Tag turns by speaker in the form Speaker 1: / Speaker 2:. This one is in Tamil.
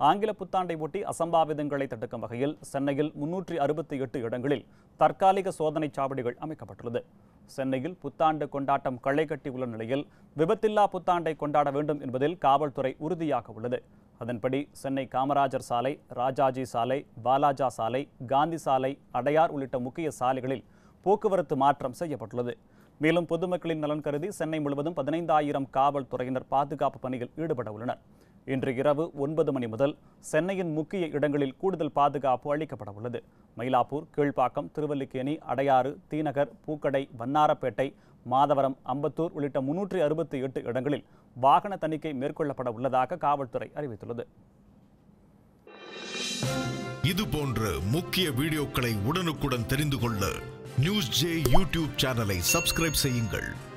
Speaker 1: ஆங்கில புத்தாண்டை ஒட்டி அசம்பாவிதங்களை தடுக்கும் வகையில் சென்னையில் முன்னூற்றி அறுபத்தி எட்டு இடங்களில் தற்காலிக சோதனை சாவடிகள் அமைக்கப்பட்டுள்ளது சென்னையில் புத்தாண்டு கொண்டாட்டம் களை கட்டியுள்ள நிலையில் விபத்தில்லா புத்தாண்டை கொண்டாட வேண்டும் என்பதில் காவல்துறை உறுதியாக உள்ளது அதன்படி சென்னை காமராஜர் சாலை ராஜாஜி சாலை பாலாஜா சாலை காந்தி சாலை அடையார் உள்ளிட்ட முக்கிய சாலைகளில் போக்குவரத்து மாற்றம் செய்யப்பட்டுள்ளது மேலும் பொதுமக்களின் நலன் கருதி சென்னை முழுவதும் பதினைந்தாயிரம் காவல்துறையினர் பாதுகாப்பு பணியில் ஈடுபட உள்ளனர் இன்று இரவு ஒன்பது மணி முதல் சென்னையின் முக்கிய இடங்களில் கூடுதல் பாதுகாப்பு அளிக்கப்பட உள்ளது மயிலாப்பூர் கீழ்ப்பாக்கம் திருவல்லிக்கேணி அடையாறு தீநகர் பூக்கடை வண்ணாரப்பேட்டை மாதவரம் அம்பத்தூர் உள்ளிட்ட முன்னூற்றி அறுபத்தி எட்டு இடங்களில் வாகன தணிக்கை மேற்கொள்ளப்பட உள்ளதாக காவல்துறை அறிவித்துள்ளது
Speaker 2: இது போன்ற முக்கிய வீடியோக்களை உடனுக்குடன் தெரிந்து கொள்ள நியூஸ் ஜே யூடியூப் சேனலை சப்ஸ்கிரைப் செய்யுங்கள்